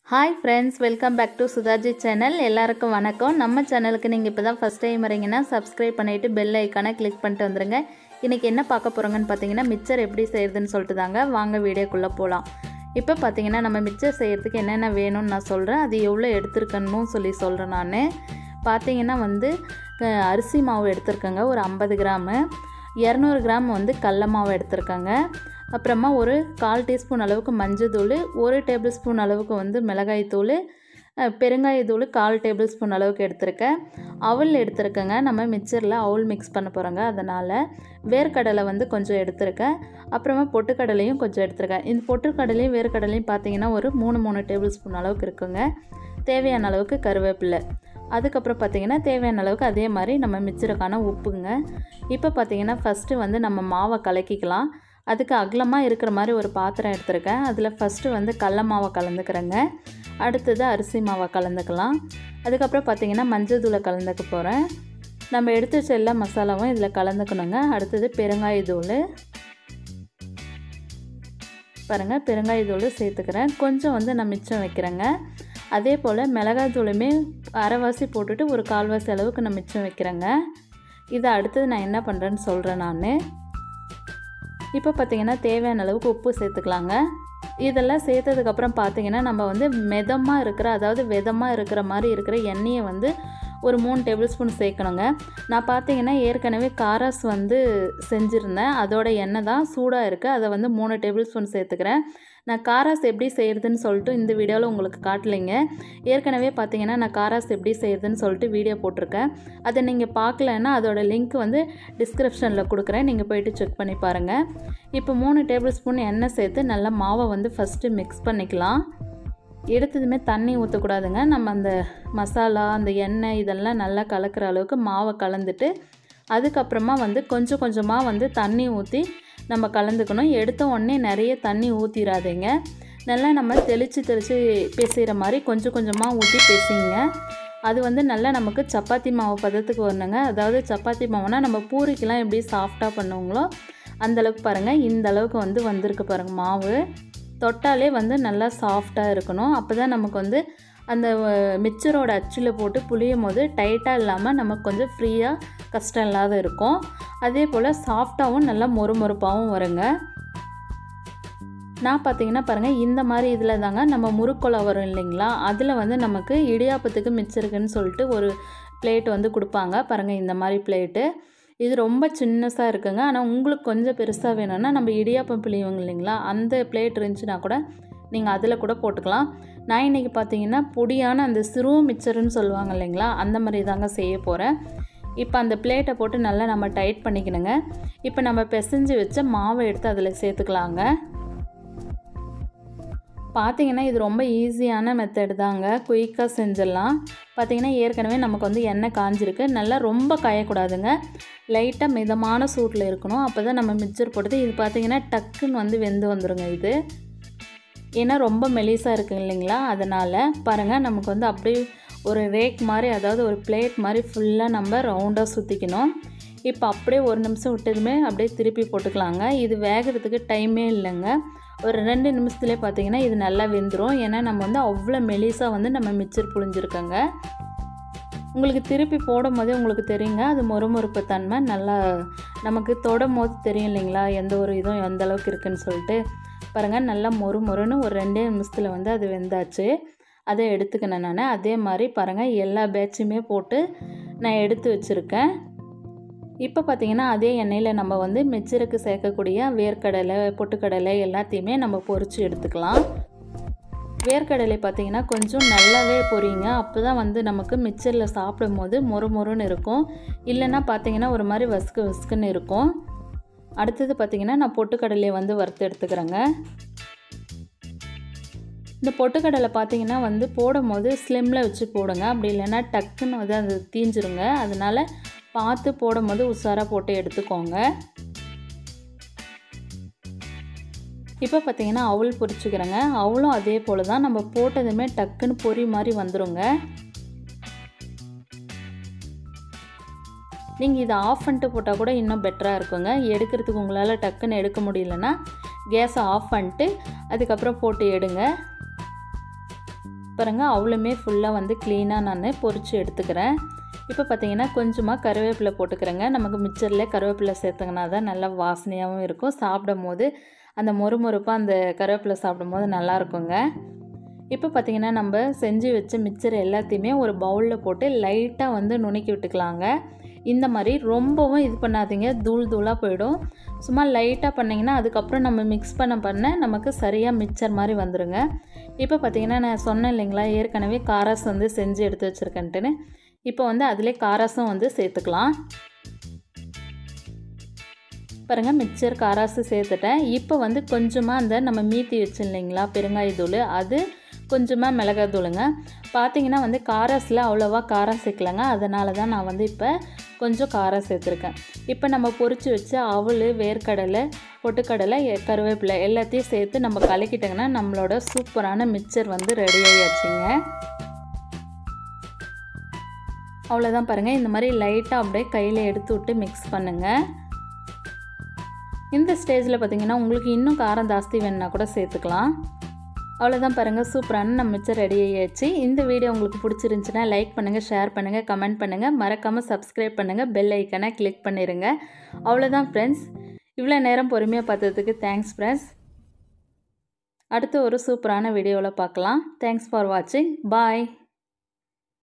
hi friends welcome back to Sudhaji channel எல்லாருக்கும் வணக்கம் நம்ம சேனலுக்கு நீங்கள் இப்போ தான் ஃபஸ்ட் டைம் வரீங்கன்னா சப்ஸ்கிரைப் பண்ணிவிட்டு பெல் ஐக்கானை கிளிக் பண்ணிட்டு வந்துருங்க இன்றைக்கி என்ன பார்க்க போகிறோங்கன்னு பார்த்தீங்கன்னா மிச்சர் எப்படி செய்யுதுன்னு சொல்லிட்டு தாங்க வாங்க வீடியோக்குள்ளே போகலாம் இப்போ பார்த்தீங்கன்னா நம்ம மிச்சர் செய்கிறதுக்கு என்னென்ன வேணும்னு நான் சொல்கிறேன் அது எவ்வளோ எடுத்துருக்கணும் சொல்லி சொல்கிறேன் நான் பார்த்தீங்கன்னா வந்து அஹ், அரிசி மாவு எடுத்திருக்கேங்க ஒரு ஐம்பது கிராமு இரநூறு கிராம் வந்து கடல மாவு எடுத்திருக்கேங்க அப்புறமா ஒரு கால் டீஸ்பூன் அளவுக்கு மஞ்சள்தூள் ஒரு டேபிள் ஸ்பூன் அளவுக்கு வந்து மிளகாய்த்தூள் அஹ், பெருங்காயத்தூள் கால் டேபிள் ஸ்பூன் அளவுக்கு எடுத்திருக்கேன் அவல் எடுத்திருக்கேங்க நம்ம மிக்சரில் அவல் மிக்ஸ் பண்ண போகிறோங்க அதனால் வேர்க்கடலை வந்து கொஞ்சம் எடுத்திருக்கேன் அப்புறமா பொட்டுக்கடலையும் கொஞ்சம் எடுத்திருக்கேன் இந்த பொட்டுக்கடலையும் வேர்க்கடலையும் பார்த்தீங்கன்னா ஒரு மூணு மூணு டேபிள் ஸ்பூன் அளவுக்கு இருக்குங்க தேவையான அளவுக்கு கருவேப்பிலை அதுக்கப்புறம் பார்த்தீங்கன்னா தேவையான அளவுக்கு அதே மாதிரி நம்ம மிச்சருக்கான உப்புங்க இப்போ பார்த்தீங்கன்னா ஃபஸ்ட்டு வந்து நம்ம மாவை கலக்கிக்கலாம் அதுக்கு அகலமாக இருக்கிற மாதிரி ஒரு பாத்திரம் எடுத்திருக்கேன் அதில் ஃபஸ்ட்டு வந்து கடல மாவை கலந்துக்கிறேங்க அடுத்தது அரிசி மாவை கலந்துக்கலாம் அதுக்கப்புறம் பார்த்தீங்கன்னா மஞ்சள் தூளை கலந்துக்க போகிறேன் நம்ம எடுத்து வச்ச எல்லா மசாலாவும் இதில் கலந்துக்கணுங்க அடுத்தது பெருங்காயத்தூள் பாருங்கள் பெருங்காயத்தூள் சேர்த்துக்கிறேன் கொஞ்சம் வந்து நான் மிச்சம் வைக்கிறேங்க அதே போல் மிளகாய் தூளுமே அரைவாசி போட்டுட்டு ஒரு கால்வாசி அளவுக்கு நான் மிச்சம் வைக்கிறேங்க இதை அடுத்தது நான் என்ன பண்ணுறேன்னு சொல்கிறேன் நான் இப்போ பார்த்தீங்கன்னா தேவையான அளவுக்கு உப்பு சேர்த்துக்கலாங்க இதெல்லாம் சேர்த்ததுக்கப்புறம் பார்த்தீங்கன்னா நம்ம வந்து மிதமாக இருக்கிற அதாவது விதமாக இருக்கிற மாதிரி இருக்கிற எண்ணெயை வந்து ஒரு மூணு டேபிள் ஸ்பூன் சேர்க்கணுங்க நான் பார்த்தீங்கன்னா ஏற்கனவே காராஸ் வந்து செஞ்சுருந்தேன் அதோட எண்ணெய் தான் சூடாக இருக்குது அதை வந்து மூணு டேபிள் ஸ்பூன் சேர்த்துக்கிறேன் நான் காராஸ் எப்படி செய்கிறதுன்னு சொல்லிட்டு இந்த வீடியோவில் உங்களுக்கு காட்டலைங்க ஏற்கனவே பார்த்தீங்கன்னா நான் காராஸ் எப்படி செய்கிறதுன்னு சொல்லிட்டு வீடியோ போட்டிருக்கேன் அதை நீங்கள் பார்க்கலன்னா அதோட லிங்க் வந்து டிஸ்கிரிப்ஷனில் கொடுக்குறேன் நீங்கள் போயிட்டு செக் பண்ணி பாருங்கள் இப்போ மூணு டேபிள் ஸ்பூன் எண்ணெய் சேர்த்து நல்லா மாவை வந்து ஃபஸ்ட்டு மிக்ஸ் பண்ணிக்கலாம் எடுத்ததுமே தண்ணி ஊற்றக்கூடாதுங்க நம்ம அந்த மசாலா அந்த எண்ணெய் இதெல்லாம் நல்லா கலக்கிற அளவுக்கு மாவை கலந்துட்டு அதுக்கப்புறமா வந்து கொஞ்சம் கொஞ்சமாக வந்து தண்ணி ஊற்றி நம்ம கலந்துக்கணும் எடுத்த உடனே நிறைய தண்ணி ஊற்றிடாதீங்க நல்லா நம்ம தெளித்து தெளித்து பிசைகிற மாதிரி கொஞ்சம் கொஞ்சமாக ஊற்றி பிசைங்க அது வந்து நல்லா நமக்கு சப்பாத்தி மாவு பதத்துக்கு வரணுங்க அதாவது சப்பாத்தி மாவுனா நம்ம பூரிக்கெலாம் எப்படி சாஃப்டாக பண்ணுவோங்களோ அந்தளவுக்கு பாருங்கள் இந்த அளவுக்கு வந்து வந்திருக்கு பாருங்கள் மாவு தொட்டாலே வந்து நல்லா சாஃப்டாக இருக்கணும் அப்போ தான் நமக்கு வந்து அந்த அஹ், மிக்சரோட அச்சில் போட்டு புளியும் போது டைட்டாக இல்லாமல் நமக்கு கொஞ்சம் ஃப்ரீயாக கஷ்டம் இல்லாத இருக்கும் அதே போல் சாஃப்டாகவும் நல்லா மொறுமொறுப்பாகவும் வருங்க நான் பார்த்தீங்கன்னா பாருங்கள் இந்த மாதிரி இதில் தாங்க நம்ம முறுக்கொலை வரும் இல்லைங்களா அதில் வந்து நமக்கு இடியாப்பத்துக்கு மிச்சருக்குன்னு சொல்லிட்டு ஒரு பிளேட் வந்து கொடுப்பாங்க பாருங்கள் இந்த மாதிரி பிளேட்டு இது ரொம்ப சின்னஸாக இருக்குங்க ஆனால் உங்களுக்கு கொஞ்சம் பெருசாக வேணும்னா நம்ம இடியாப்பம் பிழிவோங்க இல்லைங்களா அந்த பிளேட் இருந்துச்சுன்னா கூட நீங்கள் அதில் கூட போட்டுக்கலாம் நான் இன்றைக்கி பார்த்தீங்கன்னா பொடியான அந்த சிறு மிச்சர்னு சொல்லுவாங்க இல்லைங்களா அந்த மாதிரி தாங்க செய்ய போகிறேன் இப்போ அந்த பிளேட்டை போட்டு நல்லா நம்ம டைட் பண்ணிக்கணுங்க இப்போ நம்ம பிசைஞ்சு வச்ச மாவை எடுத்து அதில் சேர்த்துக்கலாங்க பார்த்தீங்கன்னா இது ரொம்ப ஈஸியான மெத்தட் தாங்க குயிக்காக செஞ்சிடலாம் பார்த்தீங்கன்னா ஏற்கனவே நமக்கு வந்து எண்ணெய் காஞ்சிருக்கு நல்லா ரொம்ப காயக்கூடாதுங்க லைட்டாக மிதமான சூட்டில் இருக்கணும் அப்போ தான் நம்ம மிக்சர் போட்டது இது பார்த்தீங்கன்னா டக்குன்னு வந்து வெந்து வந்துருங்க இது ஏன்னா ரொம்ப மெலிசாக இருக்குது இல்லைங்களா அதனால் பாருங்கள் நமக்கு வந்து அப்படியே ஒரு ரேக் மாதிரி அதாவது ஒரு பிளேட் மாதிரி ஃபுல்லாக நம்ம ரவுண்டாக சுற்றிக்கணும் இப்போ அப்படியே ஒரு நிமிஷம் விட்டதுமே அப்படியே திருப்பி போட்டுக்கலாங்க இது வேகிறதுக்கு டைமே இல்லைங்க ஒரு ரெண்டு நிமிஷத்துலேயே பார்த்தீங்கன்னா இது நல்லா வெந்துடும் ஏன்னா நம்ம வந்து அவ்வளோ மெலிசாக வந்து நம்ம மிக்சர் புழிஞ்சிருக்கோங்க உங்களுக்கு திருப்பி போடும் போதே உங்களுக்கு தெரியுங்க அது மொறுமொறுப்பு தன்மை நல்லா நமக்கு தொடும் போது தெரியும் இல்லைங்களா எந்த ஒரு இதுவும் எந்த அளவுக்கு இருக்குன்னு சொல்லிட்டு பாருங்கள் நல்லா மொறு மொறுன்னு ஒரு ரெண்டே நிமிஷத்தில் வந்து அது வெந்தாச்சு அதை எடுத்துக்கினேன் நான் அதே மாதிரி பாருங்கள் எல்லா பேட்சுமே போட்டு நான் எடுத்து வச்சுருக்கேன் இப்போ பார்த்தீங்கன்னா அதே எண்ணெயில் நம்ம வந்து மிச்சருக்கு சேர்க்கக்கூடிய வேர்க்கடலை பொட்டுக்கடலை எல்லாத்தையுமே நம்ம பொரித்து எடுத்துக்கலாம் வேர்க்கடலை பார்த்தீங்கன்னா கொஞ்சம் நல்லாவே பொரியுங்க அப்போ தான் வந்து நமக்கு மிக்சரில் சாப்பிடும் போது மொறு மொறுன்னு இருக்கும் இல்லைன்னா பார்த்தீங்கன்னா ஒரு மாதிரி வசுக்கு வசுக்குன்னு இருக்கும் அடுத்தது பார்த்தீங்கன்னா நான் பொட்டுக்கடலையை வந்து வறுத்து எடுத்துக்கிறேங்க இந்த பொட்டுக்கடலை பார்த்தீங்கன்னா வந்து போடும் போது ஸ்லிம்மில் வச்சு போடுங்க அப்படி இல்லைன்னா டக்குன்னு வந்து அது தீஞ்சிருங்க அதனால் பார்த்து போடும் போது உஷாராக போட்டு எடுத்துக்கோங்க இப்போ பார்த்தீங்கன்னா அவல் பொரிச்சுக்கிறேங்க அவளும் அதே போல் தான் நம்ம போட்டதுமே டக்குன்னு பொரி மாதிரி வந்துருங்க நீங்கள் இதை ஆஃப் பண்ணிட்டு போட்டால் கூட இன்னும் பெட்டராக இருக்குங்க எடுக்கிறதுக்கு உங்களால் டக்குன்னு எடுக்க முடியலன்னா கேஸை ஆஃப் பண்ணிட்டு அதுக்கப்புறம் போட்டு எடுங்க பாருங்கள் அவ்வளோமே ஃபுல்லாக வந்து க்ளீனாக நான் பொரித்து எடுத்துக்கிறேன் இப்போ பார்த்தீங்கன்னா கொஞ்சமாக கருவேப்பிலை போட்டுக்கிறேங்க நமக்கு மிச்சரில் கருவேப்பிலை சேர்த்துங்கன்னா தான் நல்லா வாசனையாகவும் இருக்கும் சாப்பிடும் போது அந்த மொறுமொறுப்பாக அந்த கருவேப்பிலை சாப்பிடும் போது நல்லா இருக்குங்க இப்போ பார்த்திங்கன்னா நம்ம செஞ்சு வச்ச மிச்சர் எல்லாத்தையுமே ஒரு பவுலில் போட்டு லைட்டாக வந்து நுணுக்கி விட்டுக்கலாங்க இந்த மாதிரி ரொம்பவும் இது பண்ணாதீங்க தூள் தூளாக போயிடும் சும்மா லைட்டாக பண்ணிங்கன்னா அதுக்கப்புறம் நம்ம மிக்ஸ் பண்ண பண்ண நமக்கு சரியாக மிக்சர் மாதிரி வந்துடுங்க இப்போ பார்த்திங்கன்னா நான் சொன்னேன் இல்லைங்களா ஏற்கனவே காராஸ் வந்து செஞ்சு எடுத்து வச்சுருக்கேன்ட்டுன்னு இப்போ வந்து அதிலே காராஸும் வந்து சேர்த்துக்கலாம் பாருங்கள் மிக்சர் காராசு சேர்த்துட்டேன் இப்போ வந்து கொஞ்சமாக அந்த நம்ம மீத்தி வச்சு இல்லைங்களா பெருங்காயத்தூள் அது கொஞ்சமாக மிளகாய் தூளுங்க பார்த்தீங்கன்னா வந்து காராஸில் அவ்வளோவா காரம் சேர்க்கலங்க அதனால தான் நான் வந்து இப்போ கொஞ்சம் காரம் சேர்த்துருக்கேன் இப்போ நம்ம பொரித்து வச்ச அவல் வேர்க்கடலை பொட்டுக்கடலை கருவேப்பிலை எல்லாத்தையும் சேர்த்து நம்ம கலக்கிட்டோங்கன்னா நம்மளோட சூப்பரான மிக்சர் வந்து ரெடி ஆகியாச்சுங்க அவ்வளோதான் பாருங்கள் இந்த மாதிரி லைட்டாக அப்படியே கையில் எடுத்து விட்டு மிக்ஸ் பண்ணுங்கள் இந்த ஸ்டேஜில் பார்த்திங்கன்னா உங்களுக்கு இன்னும் காரம் ஜாஸ்தி வேணுன்னா கூட சேர்த்துக்கலாம் அவ்வளோதான் பாருங்கள் சூப்பரான நம்ம மிச்சம் ரெடி ஆகியாச்சு இந்த வீடியோ உங்களுக்கு பிடிச்சிருந்துச்சுன்னா லைக் பண்ணுங்கள் ஷேர் பண்ணுங்கள் கமெண்ட் பண்ணுங்கள் மறக்காமல் சப்ஸ்கிரைப் பண்ணுங்கள் பெல் ஐக்கனை கிளிக் பண்ணிடுங்க அவ்வளோதான் ஃப்ரெண்ட்ஸ் இவ்வளோ நேரம் பொறுமையாக பார்த்ததுக்கு தேங்க்ஸ் ஃப்ரெண்ட்ஸ் அடுத்து ஒரு சூப்பரான வீடியோவில் பார்க்கலாம் தேங்க்ஸ் ஃபார் வாட்சிங் பாய்